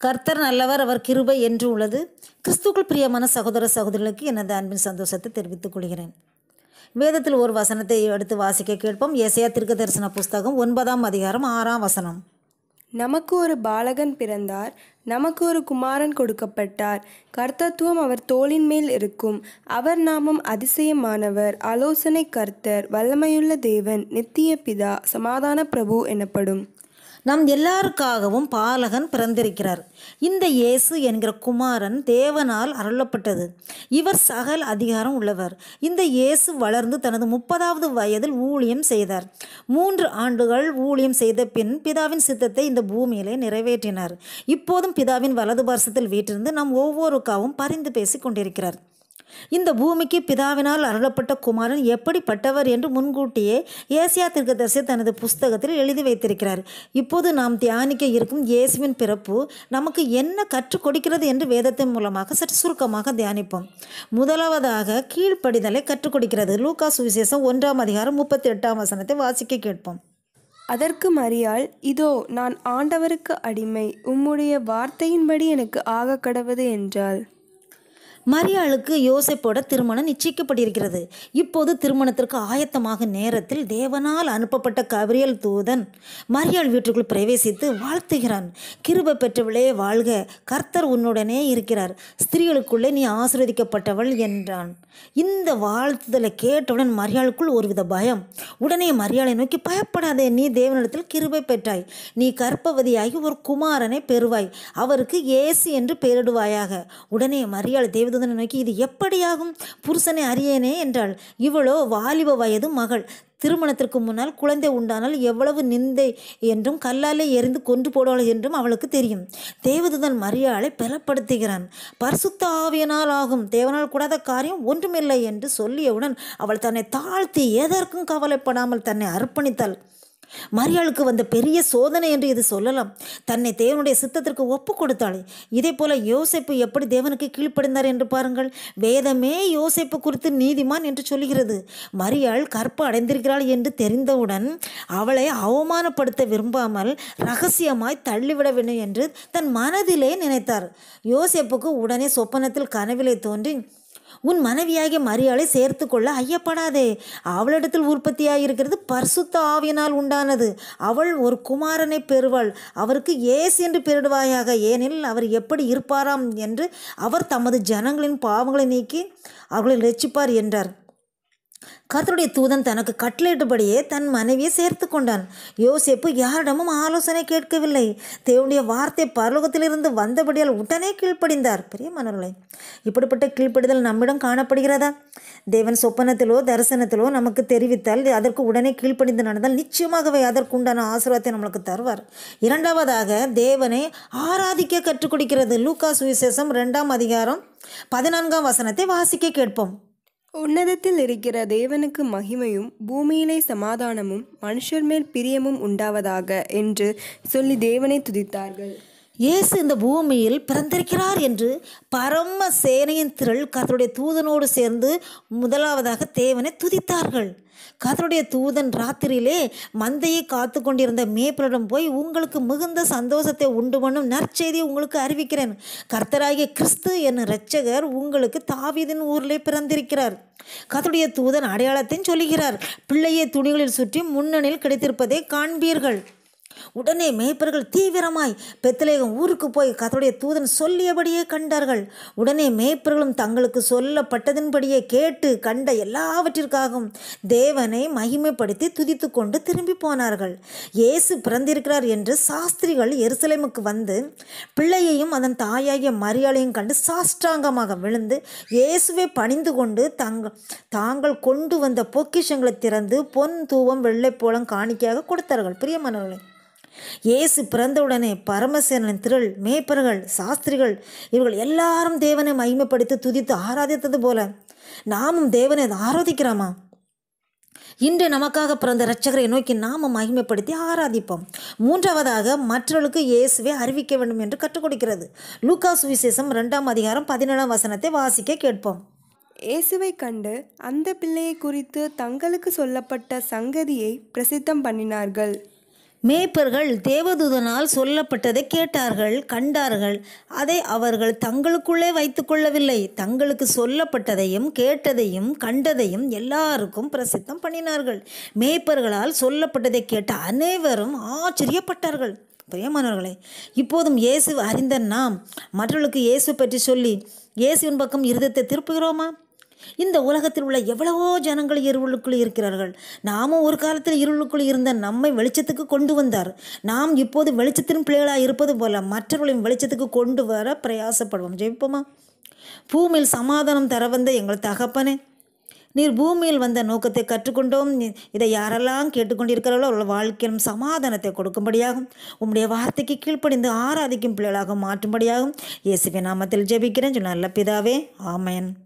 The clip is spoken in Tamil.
கர்த்தர் நல்லவர் அவர் கிருபை என்று உள்ளது கிறிஸ்துக்குள் பிரியமான சகோதர சகோதரிகளுக்கு எனது அன்பின் சந்தோஷத்தை தெரிவித்துக் கொள்கிறேன் வேதத்தில் ஒரு வசனத்தை எடுத்து வாசிக்க கேட்போம் ஏசையா தீர்க்க தரிசன புஸ்தகம் ஒன்பதாம் அதிகாரம் ஆறாம் வசனம் நமக்கு ஒரு பாலகன் பிறந்தார் நமக்கு ஒரு குமாரன் கொடுக்கப்பட்டார் கர்த்தத்துவம் அவர் தோளின் மேல் இருக்கும் அவர் நாமம் அதிசயமானவர் ஆலோசனை கர்த்தர் வல்லமையுள்ள தேவன் நித்திய பிதா சமாதான பிரபு எனப்படும் நம் எல்லாருக்காகவும் பாலகன் பிறந்திருக்கிறார் இந்த இயேசு என்கிற குமாரன் தேவனால் அருளப்பட்டது இவர் சகல் அதிகாரம் உள்ளவர் இந்த இயேசு வளர்ந்து தனது முப்பதாவது வயதில் ஊழியம் செய்தார் மூன்று ஆண்டுகள் ஊழியம் செய்த பின் பிதாவின் சித்தத்தை இந்த பூமியிலே நிறைவேற்றினார் இப்போதும் பிதாவின் வலது பார்சத்தில் வீற்றிருந்து நாம் ஒவ்வொருக்காவும் பரிந்து பேசிக் கொண்டிருக்கிறார் இந்த பூமிக்கு பிதாவினால் அருளப்பட்ட குமாரன் எப்படிப்பட்டவர் என்று முன்கூட்டியே ஏசியா தீர்க்கதரிசி தனது புஸ்தகத்தில் எழுதி வைத்திருக்கிறார் இப்போது நாம் தியானிக்க இருக்கும் இயேசுவின் பிறப்பு நமக்கு என்ன கற்றுக் கொடுக்கிறது என்று வேதத்தின் மூலமாக சற்று சுருக்கமாக தியானிப்போம் முதலாவதாக கீழ்ப்படிதலை கற்றுக் கொடுக்கிறது லூக்கா சுவிசேஷம் ஒன்றாம் அதிகாரம் முப்பத்தி எட்டாம் வசனத்தை வாசிக்க கேட்போம் அதற்கு மரியாள் இதோ நான் ஆண்டவருக்கு அடிமை உம்முடைய வார்த்தையின்படி எனக்கு ஆக கடவது என்றாள் மரியாளுக்கு யோசைப்போட திருமணம் நிச்சயிக்கப்பட்டிருக்கிறது இப்போது திருமணத்திற்கு ஆயத்தமாக நேரத்தில் தேவனால் அனுப்பப்பட்ட கபிரியல் தூதன் மரியாள் வீட்டுக்குள் பிரவேசித்து வாழ்த்துகிறான் கிருபை பெற்றவளே வாழ்க கர்த்தர் உன்னுடனே இருக்கிறார் ஸ்திரீகளுக்குள்ளே நீ ஆசிர்வதிக்கப்பட்டவள் என்றான் இந்த வாழ்த்துதலை கேட்டவுடன் மரியாளுக்குள் ஒருவித பயம் உடனே மரியாளை நோக்கி பயப்படாதே நீ தேவனிடத்தில் கிருபை பெற்றாய் நீ கற்பவதியாகி ஒரு குமாரனை பெறுவாய் அவருக்கு ஏசு என்று பெயரிடுவாயாக உடனே மரியாள் தேவதூதனை நோக்கி இது எப்படியாகும் புருஷனை அறியேனே என்றாள் இவளோ வாலிப வயது மகள் திருமணத்திற்கு முன்னால் குழந்தை உண்டானால் எவ்வளவு நிந்தை என்றும் கல்லாலே எரிந்து கொன்று போடுவாள் என்றும் அவளுக்கு தெரியும் தேவதூதன் மரியாளை பலப்படுத்துகிறான் பரிசுத்த ஆவியனால் ஆகும் தேவனால் கூடாத காரியம் ஒன்றுமில்லை என்று சொல்லியவுடன் அவள் தன்னை தாழ்த்தி எதற்கும் கவலைப்படாமல் தன்னை அர்ப்பணித்தாள் மரியாளுக்கு வந்த பெரிய சோதனை என்று இது சொல்லலாம் தன்னை தேவனுடைய சித்தத்திற்கு ஒப்பு கொடுத்தாள் இதே போல யோசைப்பு எப்படி தேவனுக்கு கீழ்ப்படிந்தார் என்று பாருங்கள் வேதமே யோசைப்பு குறித்து நீதிமான் என்று சொல்லுகிறது மரியாள் கற்பு அடைந்திருக்கிறாள் என்று தெரிந்தவுடன் அவளை அவமானப்படுத்த விரும்பாமல் ரகசியமாய் தள்ளிவிட வேண்டும் என்று தன் மனதிலே நினைத்தார் யோசேப்புக்கு உடனே சொப்பனத்தில் கனவிலே தோன்றி உன் மனைவியாகிய மரியாளை சேர்த்து கொள்ள ஐயப்படாதே அவளிடத்தில் உற்பத்தியாயிருக்கிறது பரிசுத்த ஆவியினால் உண்டானது அவள் ஒரு குமாரனை பெறுவாள் அவருக்கு ஏசு என்று பெயரிடுவாயாக ஏனெனில் அவர் எப்படி இருப்பாராம் என்று அவர் தமது ஜனங்களின் பாவங்களை நீக்கி அவர்களை ரட்சிப்பார் என்றார் கர்த்தருடைய தூதன் தனக்கு கட்டளையிட்டபடியே தன் மனைவியை சேர்த்து கொண்டான் யோசேப்பு யாரிடமும் ஆலோசனை கேட்கவில்லை தேவனுடைய வார்த்தை பரலோகத்திலிருந்து வந்தபடியால் உடனே கீழ்ப்படிந்தார் பெரிய மனவர்களே இப்படிப்பட்ட கீழ்ப்படிதல் நம்மிடம் காணப்படுகிறதா தேவன் சொப்பனத்திலோ தரிசனத்திலோ நமக்கு தெரிவித்தால் அதற்கு உடனே கீழ்ப்படிந்து நடந்தால் நிச்சயமாகவே அதற்குண்டான ஆசீர்வாதத்தை நம்மளுக்கு தருவார் இரண்டாவதாக தேவனை ஆராதிக்க கற்றுக் கொடுக்கிறது லூக்கா சுவிசேஷம் ரெண்டாம் அதிகாரம் பதினான்காம் வசனத்தை வாசிக்க கேட்போம் உன்னதத்தில் இருக்கிற தேவனுக்கு மகிமையும் பூமியிலே சமாதானமும் மனுஷர் மேல் பிரியமும் உண்டாவதாக என்று சொல்லி தேவனை துதித்தார்கள் இயேசு இந்த பூமியில் பிறந்திருக்கிறார் என்று பரம சேனையின் திரள் கர்த்தருடைய தூதனோடு சேர்ந்து முதலாவதாக தேவனை துதித்தார்கள் கர்த்தருடைய தூதன் ராத்திரியிலே மந்தையை காத்து கொண்டிருந்த மேய்ப்பரிடம் போய் உங்களுக்கு மிகுந்த சந்தோஷத்தை உண்டு பண்ணும் நற்செய்தியை உங்களுக்கு அறிவிக்கிறேன் கர்த்தராகிய கிறிஸ்து என்னும் இரட்சகர் உங்களுக்கு தாவீதின் ஊரிலே பிறந்திருக்கிறார் கர்த்தருடைய தூதன் அடையாளத்தையும் சொல்லுகிறார் பிள்ளையை துணிகளில் சுற்றி முன்னணியில் கிடைத்திருப்பதை காண்பீர்கள் உடனே மேய்ப்பர்கள் தீவிரமாய் பெத்தலேகம் ஊருக்கு போய் கர்த்தருடைய தூதன் சொல்லியபடியே கண்டார்கள் உடனே மேய்ப்பர்களும் தங்களுக்கு சொல்லப்பட்டதின்படியே கேட்டு கண்ட எல்லாவற்றிற்காகவும் தேவனை மகிமைப்படுத்தி துதித்து கொண்டு திரும்பி போனார்கள் இயேசு பிறந்திருக்கிறார் என்று சாஸ்திரிகள் எருசலேமுக்கு வந்து பிள்ளையையும் அதன் தாயாகிய மரியாளையும் கண்டு சாஷ்டாங்கமாக விழுந்து இயேசுவை பணிந்து கொண்டு தங்கள் தாங்கள் கொண்டு வந்த பொக்கிஷங்களை திறந்து பொன் தூவம் வெள்ளைப்போளம் காணிக்கையாக கொடுத்தார்கள் பிரியமானவர்களே இயேசு பிறந்தவுடனே பரமசேனன் திரள் மேய்ப்பர்கள் சாஸ்திரிகள் இவர்கள் எல்லாரும் தேவனை மகிமைப்படுத்தி துதித்து ஆராதித்தது போல நாமும் தேவனை ஆராதிக்கிறோமா இன்று நமக்காக பிறந்த இரட்சகரை நோக்கி நாம மகிமைப்படுத்தி ஆராதிப்போம் மூன்றாவதாக மற்றவர்களுக்கு இயேசுவை அறிவிக்க வேண்டும் என்று கற்றுக் கொடுக்கிறது லூக்கா சுவிசேஷம் இரண்டாம் அதிகாரம் பதினேழாம் வசனத்தை வாசிக்க கேட்போம் இயேசுவை கண்டு அந்த பிள்ளையை குறித்து தங்களுக்கு சொல்லப்பட்ட சங்கதியை பிரசித்தம் பண்ணினார்கள் மேய்ப்பர்கள் தேவதூதனால் சொல்லப்பட்டதை கேட்டார்கள் கண்டார்கள் அதை அவர்கள் தங்களுக்குள்ளே வைத்துக்கொள்ளவில்லை தங்களுக்கு சொல்லப்பட்டதையும் கேட்டதையும் கண்டதையும் எல்லாருக்கும் பிரசித்தம் பண்ணினார்கள் மேய்ப்பர்களால் சொல்லப்பட்டதை கேட்ட அனைவரும் ஆச்சரியப்பட்டார்கள் பிரியமானவர்களே இப்போதும் இயேசு அறிந்த நாம் மற்றவர்களுக்கு இயேசு பற்றி சொல்லி இயேசுவின் பக்கம் இருதத்தை திருப்புகிறோமா இந்த உலகத்தில் உள்ள எவ்வளவோ ஜனங்கள் இருளுக்குள் இருக்கிறார்கள் நாமும் ஒரு காலத்தில் இருளுக்குள் இருந்த நம்மை வெளிச்சத்துக்கு கொண்டு வந்தார் நாம் இப்போது வெளிச்சத்தின் பிள்ளைகளாக இருப்பது போல மற்றவர்களையும் வெளிச்சத்துக்கு கொண்டு வர பிரயாசப்படுவோம் ஜெயிப்போமா பூமியில் சமாதானம் தர வந்த எங்கள் தகப்பனே நீர் பூமியில் வந்த நோக்கத்தை கற்றுக்கொண்டோம் நீ- இதை யாரெல்லாம் கேட்டுக்கொண்டிருக்கிறார்களோ அவர்கள் வாழ்க்கையிலும் சமாதானத்தை கொடுக்கும்படியாகும் உம்முடைய வார்த்தைக்கு கீழ்ப்படிந்து ஆராதிக்கும் பிள்ளைகளாக மாற்றும்படியாகும் இயேசுவின் நாமத்தில் ஜெபிக்கிறேன் சொன்ன நல்ல பிதாவே ஆமென்